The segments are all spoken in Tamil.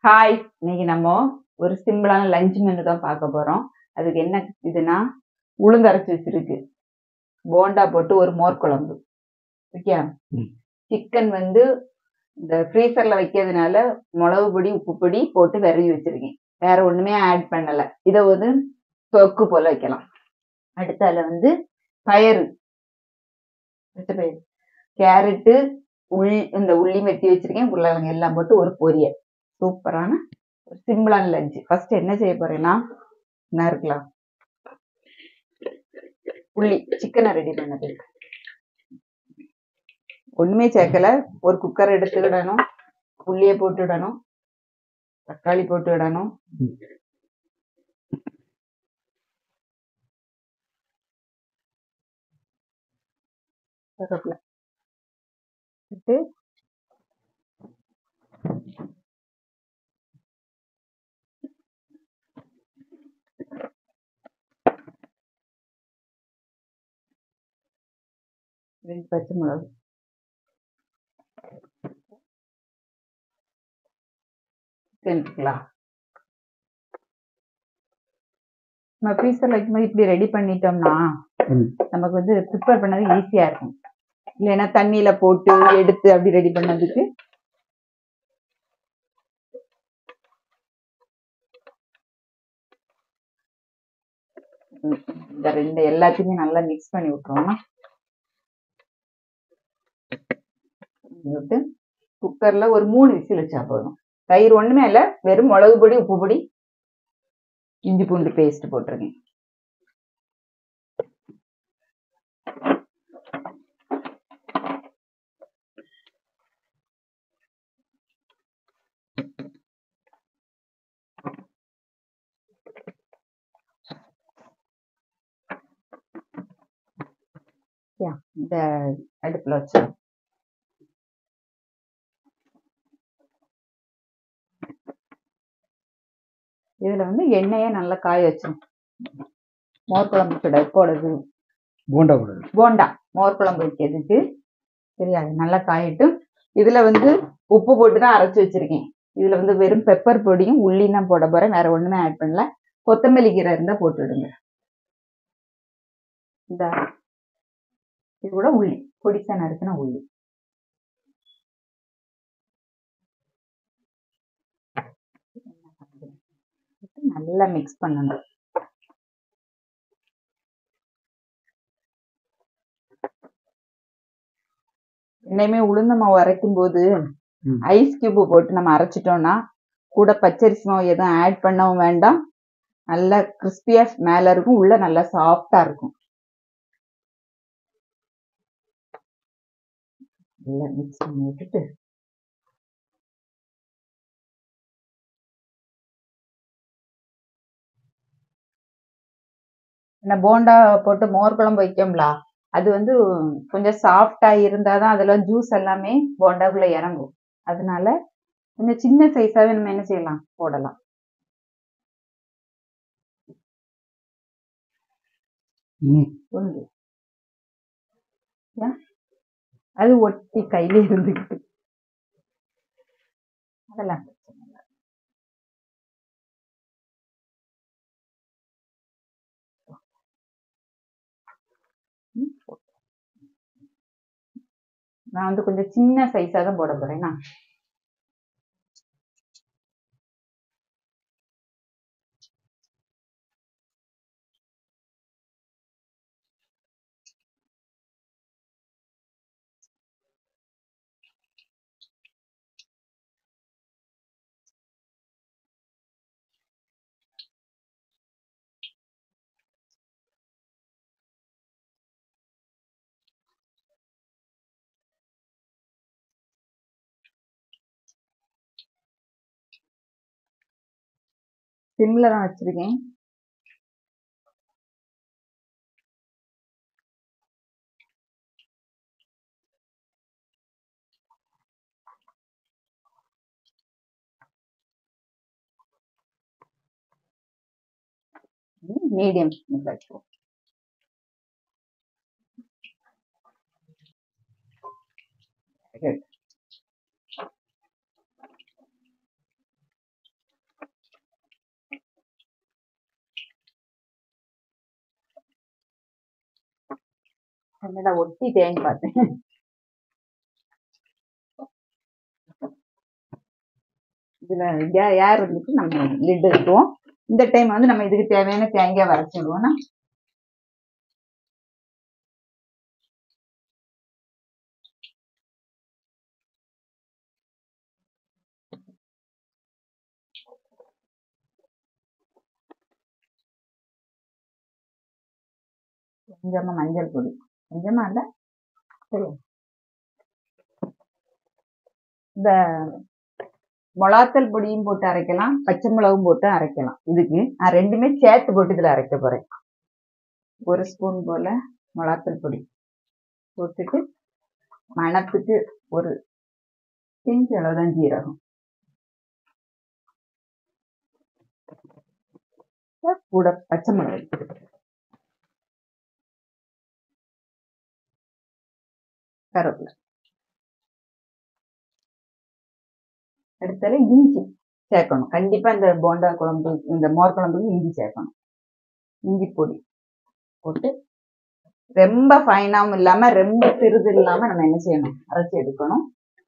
ஹாய் இன்னைக்கு நம்ம ஒரு சிம்பிளான லஞ்ச் மெனு தான் பார்க்க போறோம் அதுக்கு என்ன இதுனா உளுந்து அரைச்சி வச்சிருக்கு போண்டா போட்டு ஒரு மோர் குழம்பு ஓகே ம். சிக்கன் வந்து இந்த ஃப்ரீசர்ல வைக்கிறதுனால மிளகு பொடி உப்பு பொடி போட்டு விரவி வச்சிருக்கேன் வேற ஒண்ணுமே ஆட் பண்ணல இதை வந்து தொக்கு போல வைக்கலாம் அடுத்தால வந்து பயறு பச்சை பயிறு கேரட்டு உள் இந்த உள்ளி வெட்டி வச்சிருக்கேன் உருளைக்கிழங்கு எல்லாம் போட்டு ஒரு பொரியல் சூப்பரான ஒரு சிம்பிளான லஞ்சு ஃபர்ஸ்ட் என்ன செய்ய போறேன்னா என்ன இருக்கலாம் உள்ளி சிக்கனை ரெடி பண்ணது ஒண்ணுமே சேர்க்கல ஒரு குக்கர் எடுத்துக்கிடணும் உள்ளியை போட்டு விடணும் தக்காளி போட்டு விடணும் ம். கருவேப்பிலை போட்டு ரெண்டு பச்சை மிளகு செஞ்சுக்கலாம் நம்ம ஃப்ரீசர் வைக்கும்போது இப்படி ரெடி பண்ணிட்டோம்னா ம். நமக்கு வந்து ப்ரிப்பேர் பண்ணது ஈஸியா இருக்கும் இல்லைன்னா தண்ணியில போட்டு எடுத்து அப்படி ரெடி பண்ணதுக்கு ம், இந்த ரெண்டு எல்லாத்தையுமே நல்லா மிக்ஸ் பண்ணி விட்டுருவோம்னா விட்டு குக்கர்ல ஒரு மூணு விசில் வச்சா போதும் தயிர் ஒண்ணுமே இல்ல வெறும் மிளகு பொடி உப்பு பொடி இஞ்சி பூண்டு பேஸ்ட் போட்டிருக்கேன் யா, இந்த அடுப்புல வச்சு இதுல வந்து எண்ணெயை நல்லா காய வச்சிடும் மோர் குழம்பு சுட போடுறது போண்டா போடுறது போண்டா மோர் குழம்பு வைக்கிறதுக்கு சரியா அது நல்லா காயிட்டு இதுல வந்து உப்பு போட்டு தான் அரைச்சு வச்சிருக்கேன் இதுல வந்து வெறும் பெப்பர் பொடியும் உள்ளியும் தான் போட போறேன் வேற ஒண்ணுமே ஆட் பண்ணல கொத்தமல்லி கீரை இருந்தா போட்டுடுங்க இந்த இது கூட உள்ளி பொடிசா நறுக்குன உள்ளி நல்லா மிக்ஸ் பண்ணணும் என்னையுமே உளுந்த மாவு அரைக்கும் போது ம். ஐஸ் கியூப் போட்டு நம்ம அரைச்சிட்டோம்னா கூட பச்சரிசி மாவு எதுவும் ஆட் பண்ணவும் வேண்டாம் நல்லா கிறிஸ்பியா மேல இருக்கும் உள்ள நல்லா சாஃப்டா இருக்கும் நல்லா மிக்ஸ் பண்ணி விட்டுட்டு என்ன போண்டா போட்டு மோர் குழம்பு வைக்கோம்ல அது வந்து கொஞ்சம் சாஃப்டா இருந்தாதான் அதுல ஜூஸ் எல்லாமே போண்டாக்குள்ள இறங்கும் அதனால கொஞ்சம் சின்ன சைஸாவே நம்ம என்ன செய்யலாம் போடலாம் ம். உண்டு ஏன்? அது ஒட்டி கையில இருந்துக்கிட்டு அதெல்லாம் பிரச்சனை இல்ல. ம், போட்டு. நான் வந்து கொஞ்சம் சின்ன சைஸா தான் போட போறேன் நான் சிம்ல தான் வச்சிருக்கேன் மீடியம் வச்சுக்கோ Good. என்னடா ஒட்டிட்டேன்னு பார்த்தேன் இதுல யா- யார் இருந்துட்டு நம்ம லிட் எடுத்துவோம் இந்த டைம் வந்து நம்ம இதுக்கு தேவையான தேங்காய் வரைச்சி விடுவோம்னா கொஞ்சமா மஞ்சள் பொடி கொஞ்சமா இல்ல சரி இந்த மிளகாத்தல் பொடியும் போட்டு அரைக்கலாம் பச்சை மிளகும் போட்டு அரைக்கலாம் இதுக்கு நான் ரெண்டுமே சேர்த்து போட்டு இதுல அரைக்க போறேன் ஒரு ஸ்பூன் போல மிளகாத்தல் பொடி போட்டுட்டு மணத்துக்கு ஒரு பிஞ்சு அளவுதான் ஜீரகம் கூட பச்சை மிளகாய் கருவேப்பிலை அடுத்தது இஞ்சி சேர்க்கணும் கண்டிப்பா இந்த போண்டா குழம்பு இந்த மோர் குழம்புக்கு இஞ்சி சேர்க்கணும் இஞ்சி பொடி போட்டு ரொம்ப ஃபைனாவும் இல்லாம ரொம்ப சிறிது இல்லாம நம்ம என்ன செய்யணும் அரைச்சி எடுக்கணும்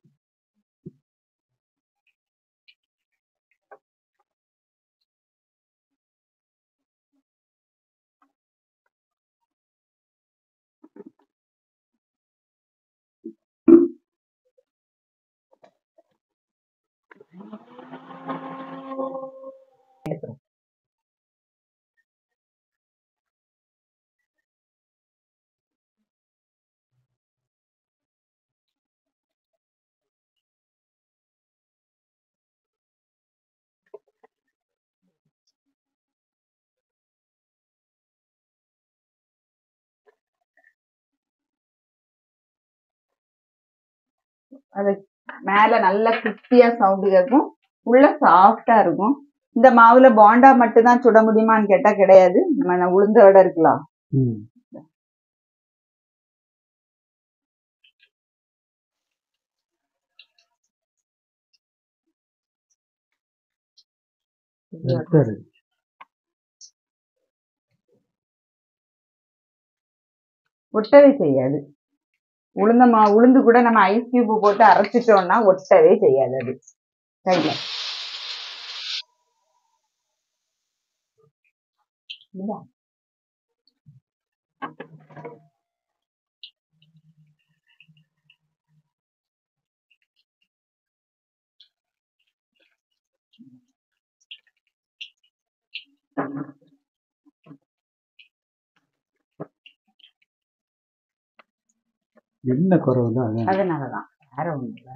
எடுக்கணும் அது மேல நல்ல கிறிஸ்பியா சவுண்டு கேட்கும் உள்ள சாஃப்டா இருக்கும் இந்த மாவுல போண்டா மட்டும் தான் சுட முடியுமான்னு கேட்டா கிடையாது நம்ம உளுந்த வடை இருக்கலாம் ம் சரி ஒட்டவே செய்யாது உளுந்த மா உளுந்து கூட நம்ம ஐஸ் கியூப் போட்டு அரைச்சிட்டோம்னா ஒட்டவே செய்யாது அது கையில இல்ல? என்ன குறவு தான் அதான் அதனாலதான் வேற ஒண்ணு இல்ல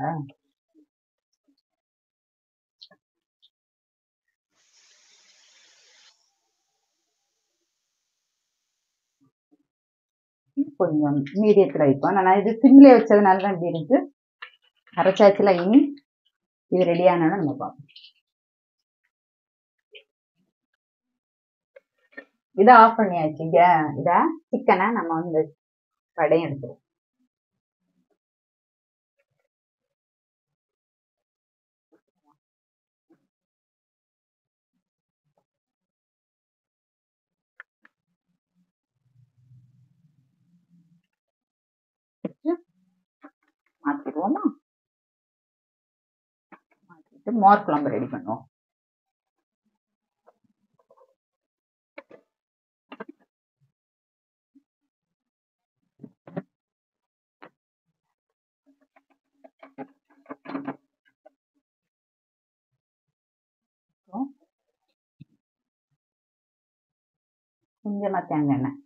கொஞ்சம் மீடியத்துல வைப்போம் நான் இது சிம்ல வச்சதுனால தான் இப்படி இருக்கு அரைச்சாச்சுல இனி இது ரெடி ஆனோன்னு நம்ம பார்ப்போம் இதை ஆஃப் பண்ணியாச்சு இங்க இத சிக்கனை நம்ம வந்து கடையும் எடுத்துருவோம் மாத்திடுவோமா மாத்திட்டு மோர் குழம்பு ரெடி பண்ணுவோம் அப்புறம் கொஞ்சமா தேங்காய் எண்ணெய்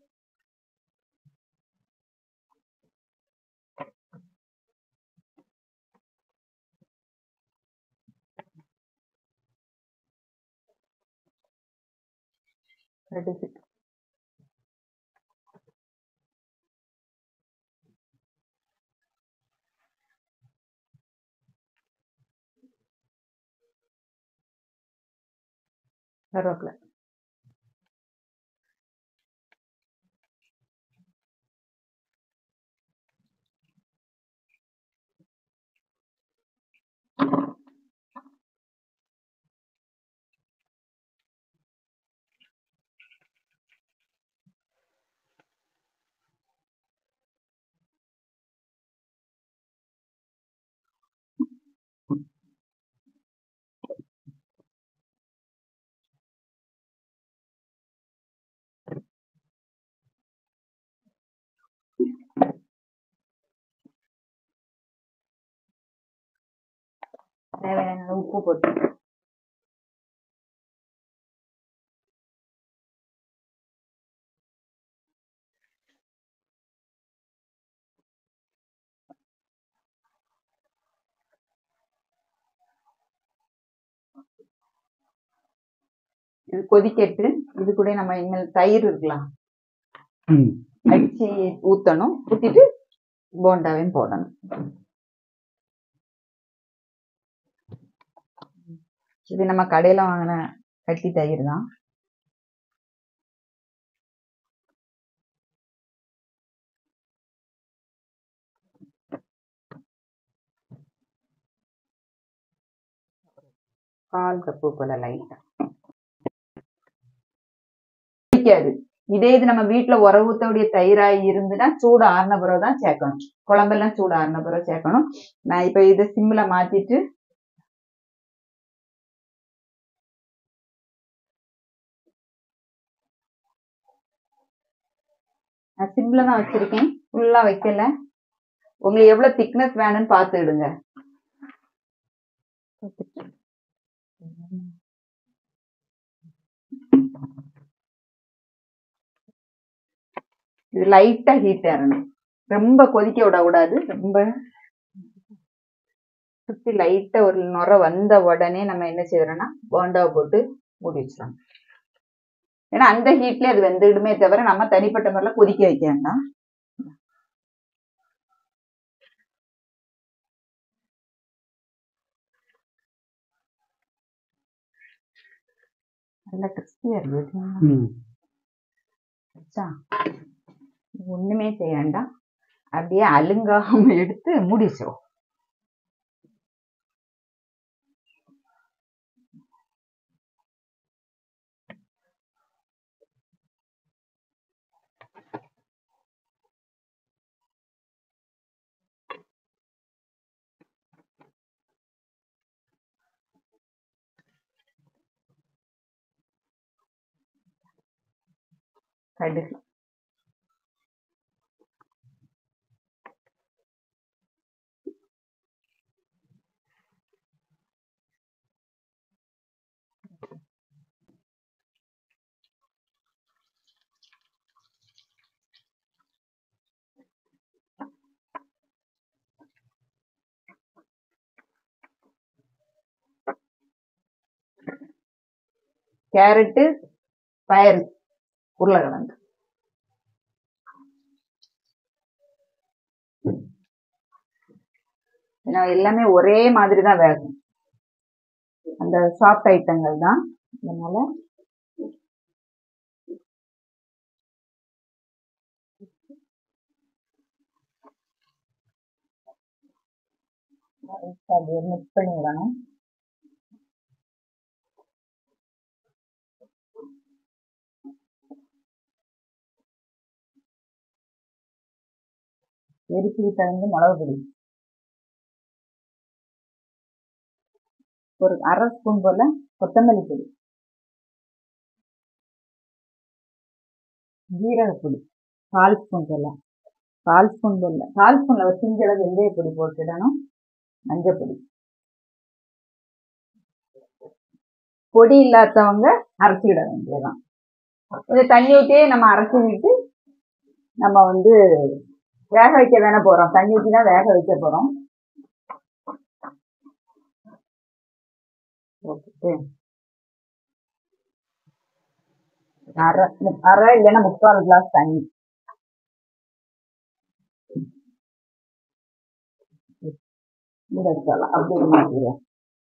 கடுகு கருவேப்பிலை தேவையான அளவு உப்பு போட்டு இது கொதிக்கட்டு இது கூட நம்ம இனிமேல் தயிர் இருக்கலாம் ம் அடிச்சு ஊத்தணும் ஊத்திட்டு போண்டாவையும் போடணும் இது நம்ம கடையில வாங்கின கட்டி தயிர் தான் கால் கப்பு போல லைட்டா பிடிக்காது இதே இது நம்ம வீட்டுல உறவுத்தோடைய தயிராய் இருந்துன்னா சூடு ஆறின பிறகு தான் சேர்க்கணும் குழம்பெல்லாம் சூடு ஆறின பிறகு சேர்க்கணும் நான் இப்ப இதை சிம்ல மாத்திட்டு நான் சிம்ல தான் வச்சிருக்கேன் ஃபுல்லா வைக்கல உங்களுக்கு எவ்வளவு திக்னஸ் வேணும்னு பார்த்துடுங்க இது லைட்டா ஹீட் ஏறணும் ரொம்ப கொதிக்க விடக்கூடாது ரொம்ப சுத்தி லைட்டா ஒரு நுர வந்த உடனே நம்ம என்ன செய்யறோம்னா போண்டாவை போட்டு மூடி வச்சிடலாம் ஏன்னா அந்த ஹீட்ல அது வெந்துடுமே தவிர நம்ம தனிப்பட்ட முறையில கொதிக்க வைக்க வேண்டாம் நல்லா கிறிஸ்பியா இருக்கு ம் வச்சா ஒண்ணுமே செய்ய வேண்டாம் அப்படியே அலுங்காம எடுத்து மூடி வச்சிரும் கடுகு கேரட்டு பயறு உருளைக்கிழங்கு ஏன்னா எல்லாமே ஒரே மாதிரி தான் வேகும் அந்த சாஃப்ட் ஐட்டங்கள் தான் அதனால அப்படியே மிக்ஸ் பண்ணி விடணும் எரிச்சு தகுந்து மிளகு பொடி ஒரு அரை ஸ்பூன் போல கொத்தமல்லி பொடி ஜீரகப்பொடி கால் ஸ்பூன் போல கால் ஸ்பூன் போல கால் ஸ்பூன்ல ஒரு சிஞ்சளவு வெந்தய பொடி போட்டுடணும் மஞ்சள் பொடி பொடி இல்லாதவங்க அரைச்சிட வேண்டியதுதான் இது தண்ணி ஊற்றியே நம்ம அரைச்சி விட்டு நம்ம வந்து வேக வைக்க தானே போறோம் தண்ணி ஊற்றி தான் வேக வைக்க போறோம் போட்டுட்டு அரை மு- அரை இல்லைன்னா முக்கால் கிளாஸ் தண்ணி மூட வச்சிடலாம் அப்படியே மாற்றிடுவோம்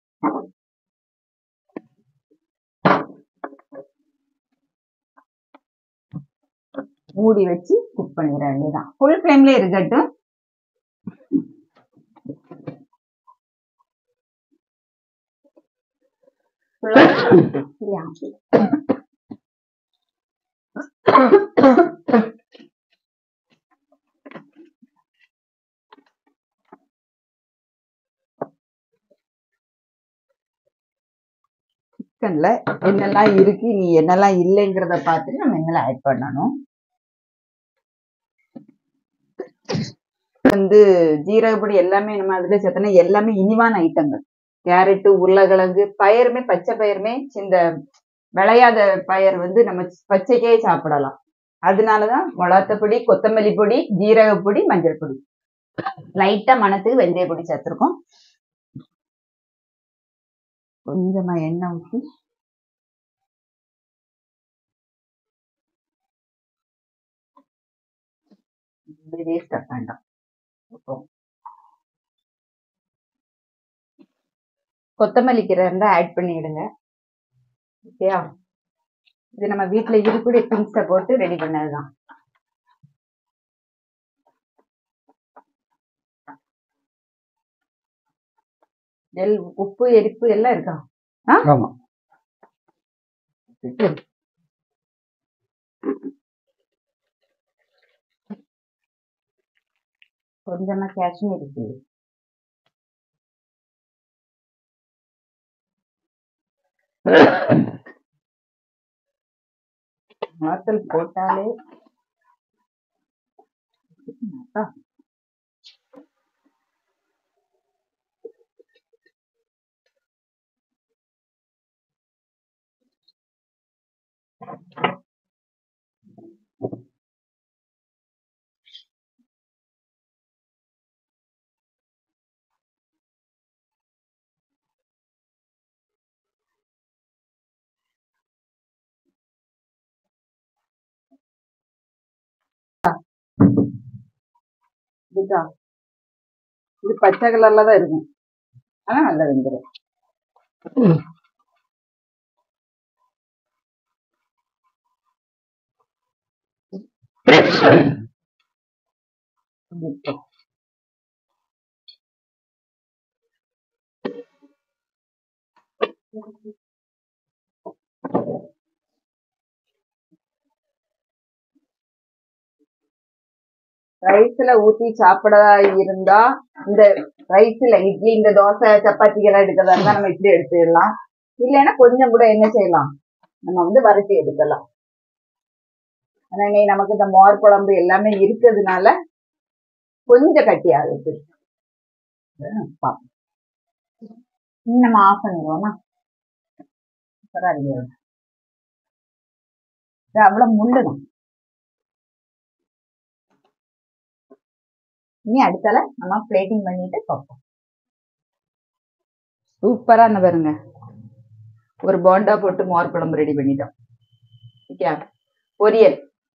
மூடி வச்சு குக் பண்ணிட வேண்டியதான் ஃபுல் ஃப்ளேம்ல இருக்கட்டும் Full ஆ சரியா? சிக்கன்ல என்னெல்லாம் இருக்கு நீ என்னெல்லாம் இல்லைங்கிறத பார்த்துட்டு நம்ம என்னெல்லாம் ஆட் பண்ணணும் வந்து ஜீரகப்பொடி எல்லாமே நம்ம அதுல சேர்த்தோன்னா எல்லாமே இனிவான ஐட்டங்கள் கேரட்டு உருளைக்கிழங்கு பயருமே பச்சை பயிருமே இந்த விளையாத பயர் வந்து நம்ம பச்சைக்கே சாப்பிடலாம் அதனாலதான் மிளகாத்த பொடி கொத்தமல்லி பொடி ஜீரகப்பொடி மஞ்சள் பொடி லைட்டா மணத்துக்கு வெந்தய பொடி சேர்த்திருக்கோம் கொஞ்சமா எண்ணெய் ஊற்றி வேஸ்ட் வேண்டாம் இப்போ கொத்தமல்லி கீரை இருந்தா ஆட் பண்ணிடுங்க ஓகேயா இது நம்ம வீட்ல இருக்கக்கூடிய திங்ஸை போட்டு ரெடி பண்ணதுதான் எல் உப்பு எரிப்பு எல்லாம் இருக்கா ஆமா கொஞ்சமா காஷ்மீர் சில்லி மாத்தல் போட்டாலே அப்பா. இதுதா இது பச்சை கலர்ல தான் இருக்கும் ஆனா நல்லா வெந்துடும் இப்போ ரைஸ்ல ஊத்தி சாப்பிடறதா இருந்தா இந்த ரைஸ்ல இட்லி இந்த தோசை சப்பாத்திக்கு எல்லாம் எடுக்கிறதா இருந்தா நம்ம இப்படி எடுத்துடலாம் இல்லைன்னா கொஞ்சம் கூட என்ன செய்யலாம் நம்ம வந்து வறுத்து எடுக்கலாம் ஆனா நீ நமக்கு இந்த மோர் குழம்பு எல்லாமே இருக்கிறதுனால கொஞ்சம் கட்டி ஆகுது பார்ப்போம். இனி நம்ம ஆஃப் பண்ணிடுவோமா பரவாயில்லையா இது அவ்வளவு முள்ளுதான் இனி அடுத்தால நம்ம பிளேட்டிங் பண்ணிட்டு பார்ப்போம் சூப்பரா இருந்த பாருங்க ஒரு போண்டா போட்டு மோர் குழம்பு ரெடி பண்ணிட்டோம் ஓகே பொரியல்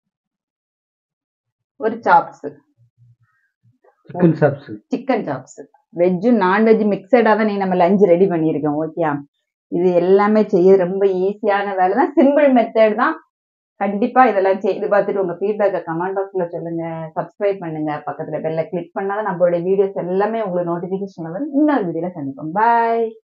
ஒரு chops chicken chops chicken chops வெஜ்ஜும் நான்வெஜ் மிக்சடா தான் நீ நம்ம லஞ்ச் ரெடி பண்ணியிருக்கோம் ஓகே இது எல்லாமே செய்ய ரொம்ப ஈஸியான வேலை தான் சிம்பிள் மெத்தட் தான் கண்டிப்பா இதெல்லாம் செய்து பார்த்துட்டு உங்க ஃபீட்பேக்கை கமெண்ட் பாக்ஸ்ல சொல்லுங்க சப்ஸ்கிரைப் பண்ணுங்க பக்கத்துல பெல்ல கிளிக் பண்ணாதான் நம்மளுடைய வீடியோஸ் எல்லாமே உங்களுக்கு நோட்டிபிகேஷன் வரும் இன்னொரு வீடியோல சந்திப்போம் பாய்